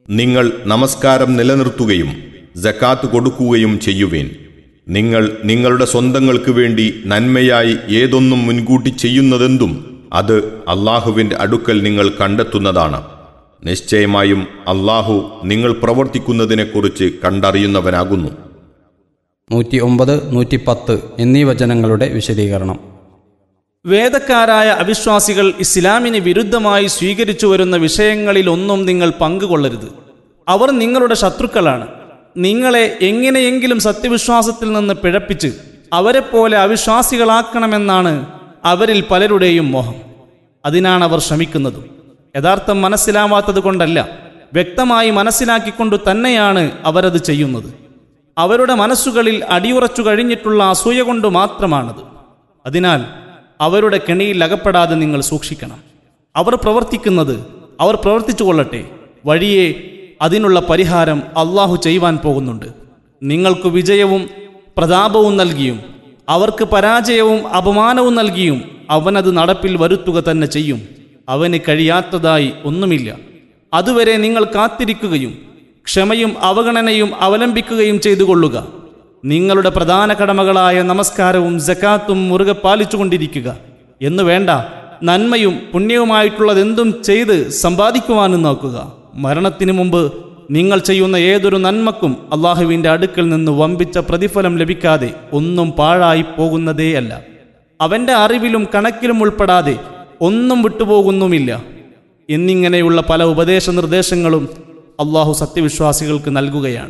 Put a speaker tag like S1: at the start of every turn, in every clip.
S1: നിങ്ങൾ നമസ്കാരം നിലനിർത്തുകയും ജക്കാത്ത് കൊടുക്കുകയും ചെയ്യുവേൻ നിങ്ങൾ നിങ്ങളുടെ സ്വന്തങ്ങൾക്ക് വേണ്ടി നന്മയായി ഏതൊന്നും മുൻകൂട്ടി ചെയ്യുന്നതെന്തും അത് അള്ളാഹുവിൻ്റെ അടുക്കൽ നിങ്ങൾ കണ്ടെത്തുന്നതാണ് നിശ്ചയമായും അള്ളാഹു നിങ്ങൾ പ്രവർത്തിക്കുന്നതിനെക്കുറിച്ച് കണ്ടറിയുന്നവനാകുന്നു
S2: നൂറ്റി ഒമ്പത് നൂറ്റി പത്ത് എന്നീ വചനങ്ങളുടെ വിശദീകരണം
S3: വേദക്കാരായ അവിശ്വാസികൾ ഇസ്ലാമിന് വിരുദ്ധമായി സ്വീകരിച്ചു വരുന്ന വിഷയങ്ങളിലൊന്നും നിങ്ങൾ പങ്കുകൊള്ളരുത് അവർ നിങ്ങളുടെ ശത്രുക്കളാണ് നിങ്ങളെ എങ്ങനെയെങ്കിലും സത്യവിശ്വാസത്തിൽ നിന്ന് പിഴപ്പിച്ച് അവരെപ്പോലെ അവിശ്വാസികളാക്കണമെന്നാണ് അവരിൽ പലരുടെയും മോഹം അതിനാണ് അവർ ശ്രമിക്കുന്നതും യഥാർത്ഥം മനസ്സിലാവാത്തത് കൊണ്ടല്ല വ്യക്തമായി മനസ്സിലാക്കിക്കൊണ്ടു തന്നെയാണ് അവരത് ചെയ്യുന്നത് അവരുടെ മനസ്സുകളിൽ അടിയുറച്ചു കഴിഞ്ഞിട്ടുള്ള അസൂയ കൊണ്ട് മാത്രമാണത് അതിനാൽ അവരുടെ കെണിയിൽ അകപ്പെടാതെ നിങ്ങൾ സൂക്ഷിക്കണം അവർ പ്രവർത്തിക്കുന്നത് അവർ പ്രവർത്തിച്ചു കൊള്ളട്ടെ വഴിയെ അതിനുള്ള പരിഹാരം അള്ളാഹു ചെയ്യുവാൻ പോകുന്നുണ്ട് നിങ്ങൾക്ക് വിജയവും പ്രതാപവും നൽകിയും അവർക്ക് പരാജയവും അപമാനവും നൽകിയും അവനത് നടപ്പിൽ വരുത്തുക തന്നെ ചെയ്യും അവന് കഴിയാത്തതായി ഒന്നുമില്ല അതുവരെ നിങ്ങൾ കാത്തിരിക്കുകയും ക്ഷമയും അവഗണനയും അവലംബിക്കുകയും ചെയ്തു കൊള്ളുക നിങ്ങളുടെ പ്രധാന കടമകളായ നമസ്കാരവും ജക്കാത്തും മുറുകെ പാലിച്ചുകൊണ്ടിരിക്കുക എന്ന് വേണ്ട നന്മയും പുണ്യവുമായിട്ടുള്ളതെന്തും ചെയ്ത് സമ്പാദിക്കുവാനും നോക്കുക മരണത്തിനു മുമ്പ് നിങ്ങൾ ചെയ്യുന്ന ഏതൊരു നന്മക്കും അള്ളാഹുവിൻ്റെ അടുക്കൽ നിന്ന് വമ്പിച്ച പ്രതിഫലം ലഭിക്കാതെ ഒന്നും പാഴായി പോകുന്നതേയല്ല അവൻ്റെ അറിവിലും കണക്കിലും ഉൾപ്പെടാതെ ഒന്നും വിട്ടുപോകുന്നുമില്ല എന്നിങ്ങനെയുള്ള പല ഉപദേശ നിർദ്ദേശങ്ങളും അള്ളാഹു സത്യവിശ്വാസികൾക്ക് നൽകുകയാണ്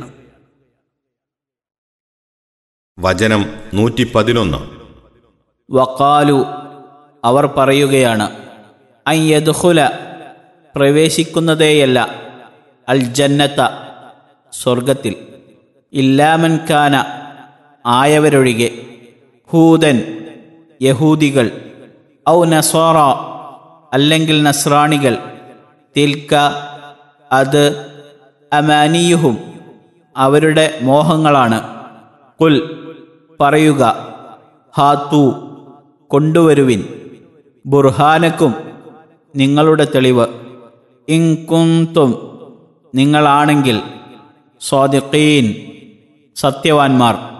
S1: വചനം നൂറ്റി പതിനൊന്ന്
S4: വക്കാലു അവർ പറയുകയാണ് അയ്യദ്ഹുല പ്രവേശിക്കുന്നതേയല്ല അൽ ജന്നത്ത സ്വർഗത്തിൽ ഇല്ലാമൻ ഖാന ആയവരൊഴികെ ഹൂദൻ യഹൂദികൾ ഔ നസ്വാറ അല്ലെങ്കിൽ നസ്രാണികൾ തിൽക്ക അത് അമാനിയുഹും അവരുടെ മോഹങ്ങളാണ് കുൽ പറയുക ഹാത്തു കൊണ്ടുവരുവിൻ ബുർഹാനക്കും നിങ്ങളുടെ തെളിവ് ഇൻകുന്തും നിങ്ങളാണെങ്കിൽ സ്വാദിഖീൻ സത്യവാൻമാർ